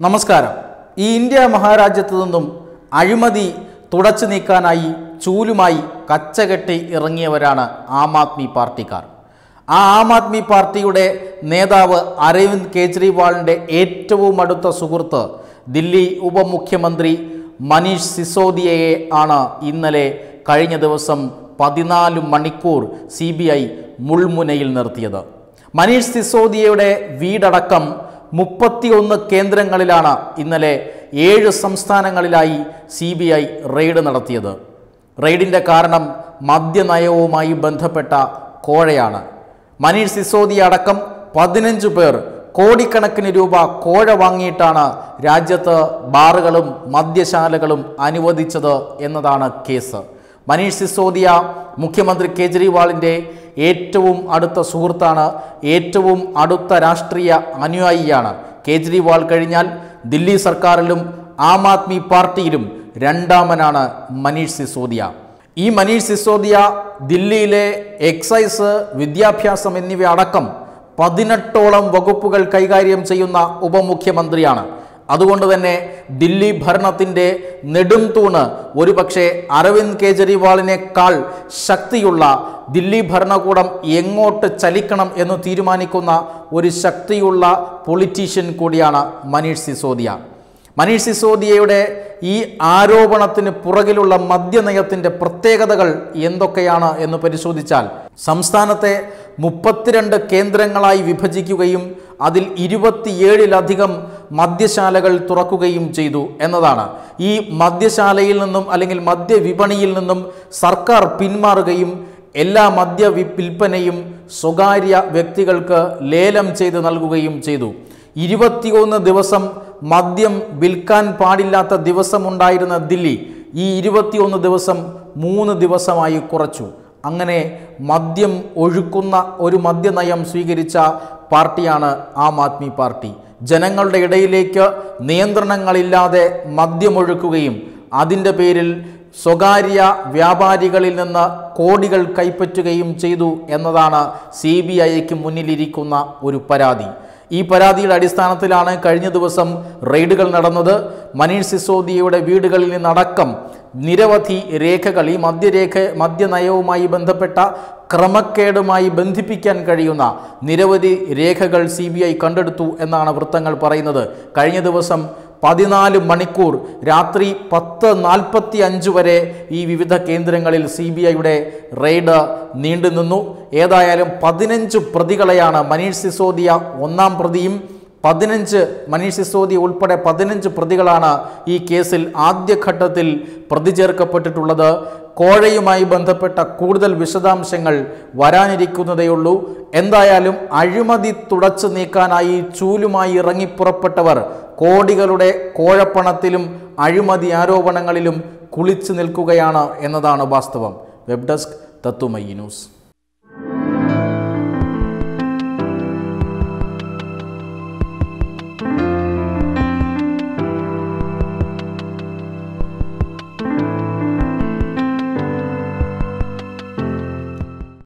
നമസ്കാരം ഈ ഇന്ത്യ മഹാരാജ്യത്തു നിന്നും അഴിമതി തുടച്ചു നീക്കാനായി ചൂലുമായി കച്ചകെട്ടി ഇറങ്ങിയവരാണ് ആം ആദ്മി പാർട്ടിക്കാർ ആ ആം ആദ്മി പാർട്ടിയുടെ നേതാവ് അരവിന്ദ് കെജ്രിവാളിൻ്റെ ഏറ്റവും അടുത്ത സുഹൃത്ത് ദില്ലി ഉപമുഖ്യമന്ത്രി മനീഷ് സിസോദിയയെ ആണ് ഇന്നലെ കഴിഞ്ഞ ദിവസം പതിനാല് മണിക്കൂർ സി ബി ഐ മുൾമുനയിൽ നിർത്തിയത് മനീഷ് സിസോദിയയുടെ വീടടക്കം മുപ്പത്തിയൊന്ന് കേന്ദ്രങ്ങളിലാണ് ഇന്നലെ ഏഴ് സംസ്ഥാനങ്ങളിലായി സി ബി ഐ റെയ്ഡ് നടത്തിയത് റെയ്ഡിൻ്റെ കാരണം മദ്യനയവുമായി ബന്ധപ്പെട്ട കോഴയാണ് മനീഷ് സിസോദിയ അടക്കം പതിനഞ്ച് പേർ കോടിക്കണക്കിന് രൂപ കോഴ വാങ്ങിയിട്ടാണ് രാജ്യത്ത് ബാറുകളും മദ്യശാലകളും അനുവദിച്ചത് എന്നതാണ് കേസ് മനീഷ് സിസോദിയ മുഖ്യമന്ത്രി കേജ്രിവാളിൻ്റെ ഏറ്റവും അടുത്ത സുഹൃത്താണ് ഏറ്റവും അടുത്ത രാഷ്ട്രീയ അനുയായിയാണ് കേജ്രിവാൾ കഴിഞ്ഞാൽ ദില്ലി സർക്കാരിലും ആം ആദ്മി പാർട്ടിയിലും രണ്ടാമനാണ് മനീഷ് സിസോദിയ ഈ മനീഷ് സിസോദിയ ദില്ലിയിലെ എക്സൈസ് വിദ്യാഭ്യാസം എന്നിവ അടക്കം പതിനെട്ടോളം വകുപ്പുകൾ കൈകാര്യം ചെയ്യുന്ന ഉപമുഖ്യമന്ത്രിയാണ് അതുകൊണ്ട് തന്നെ ദില്ലി ഭരണത്തിൻ്റെ നെടും തൂണ് ഒരുപക്ഷെ അരവിന്ദ് കെജ്രിവാളിനേക്കാൾ ശക്തിയുള്ള ദില്ലി ഭരണകൂടം എങ്ങോട്ട് ചലിക്കണം എന്ന് തീരുമാനിക്കുന്ന ഒരു ശക്തിയുള്ള പൊളിറ്റീഷ്യൻ കൂടിയാണ് മനീഷ് സിസോദിയ മനീഷ് സിസോദിയയുടെ ഈ ആരോപണത്തിന് പുറകിലുള്ള മദ്യനയത്തിൻ്റെ പ്രത്യേകതകൾ എന്തൊക്കെയാണ് എന്ന് പരിശോധിച്ചാൽ സംസ്ഥാനത്തെ മുപ്പത്തിരണ്ട് കേന്ദ്രങ്ങളായി വിഭജിക്കുകയും അതിൽ ഇരുപത്തിയേഴിലധികം മദ്യശാലകൾ തുറക്കുകയും ചെയ്തു എന്നതാണ് ഈ മദ്യശാലയിൽ നിന്നും അല്ലെങ്കിൽ മദ്യവിപണിയിൽ നിന്നും സർക്കാർ പിന്മാറുകയും എല്ലാ മദ്യ വി- വിൽപ്പനയും സ്വകാര്യ വ്യക്തികൾക്ക് ലേലം ചെയ്ത് നൽകുകയും ചെയ്തു ഇരുപത്തിയൊന്ന് ദിവസം മദ്യം വിൽക്കാൻ പാടില്ലാത്ത ദിവസമുണ്ടായിരുന്ന ദില്ലി ഈ ഇരുപത്തിയൊന്ന് ദിവസം മൂന്ന് ദിവസമായി കുറച്ചു അങ്ങനെ മദ്യം ഒഴുക്കുന്ന ഒരു മദ്യനയം സ്വീകരിച്ച പാർട്ടിയാണ് ആം ആദ്മി പാർട്ടി ജനങ്ങളുടെ ഇടയിലേക്ക് നിയന്ത്രണങ്ങളില്ലാതെ മദ്യമൊഴുക്കുകയും അതിൻ്റെ പേരിൽ സ്വകാര്യ വ്യാപാരികളിൽ നിന്ന് കോടികൾ കൈപ്പറ്റുകയും ചെയ്തു എന്നതാണ് സി ബി ഐക്ക് മുന്നിലിരിക്കുന്ന ഒരു പരാതി ഈ പരാതിയുടെ അടിസ്ഥാനത്തിലാണ് കഴിഞ്ഞ ദിവസം റെയ്ഡുകൾ നടന്നത് മനീഷ് സിസോദിയയുടെ വീടുകളിൽ നിന്നടക്കം നിരവധി രേഖകൾ ഈ മദ്യരേഖ മദ്യനയവുമായി ബന്ധപ്പെട്ട ക്രമക്കേടുമായി ബന്ധിപ്പിക്കാൻ കഴിയുന്ന നിരവധി രേഖകൾ സി ബി ഐ കണ്ടെടുത്തു എന്നാണ് വൃത്തങ്ങൾ പറയുന്നത് കഴിഞ്ഞ ദിവസം പതിനാല് മണിക്കൂർ രാത്രി പത്ത് നാൽപ്പത്തി അഞ്ച് വരെ ഈ വിവിധ കേന്ദ്രങ്ങളിൽ സി ബി ഐയുടെ റെയ്ഡ് നീണ്ടുനിന്നു ഏതായാലും പതിനഞ്ച് പ്രതികളെയാണ് മനീഷ് സിസോദിയ ഒന്നാം പ്രതിയും പതിനഞ്ച് മനീഷ് സിസോദിയ ഉൾപ്പെടെ പതിനഞ്ച് പ്രതികളാണ് ഈ കേസിൽ ആദ്യഘട്ടത്തിൽ പ്രതി ചേർക്കപ്പെട്ടിട്ടുള്ളത് കോഴയുമായി ബന്ധപ്പെട്ട കൂടുതൽ വിശദാംശങ്ങൾ വരാനിരിക്കുന്നതേയുള്ളൂ എന്തായാലും അഴിമതി തുടച്ചു നീക്കാനായി ചൂലുമായി ഇറങ്ങിപ്പുറപ്പെട്ടവർ കോടികളുടെ കോഴപ്പണത്തിലും അഴിമതി ആരോപണങ്ങളിലും കുളിച്ചു നിൽക്കുകയാണ് എന്നതാണ് വാസ്തവം വെബ് ഡെസ്ക് തത്തുമയി ന്യൂസ്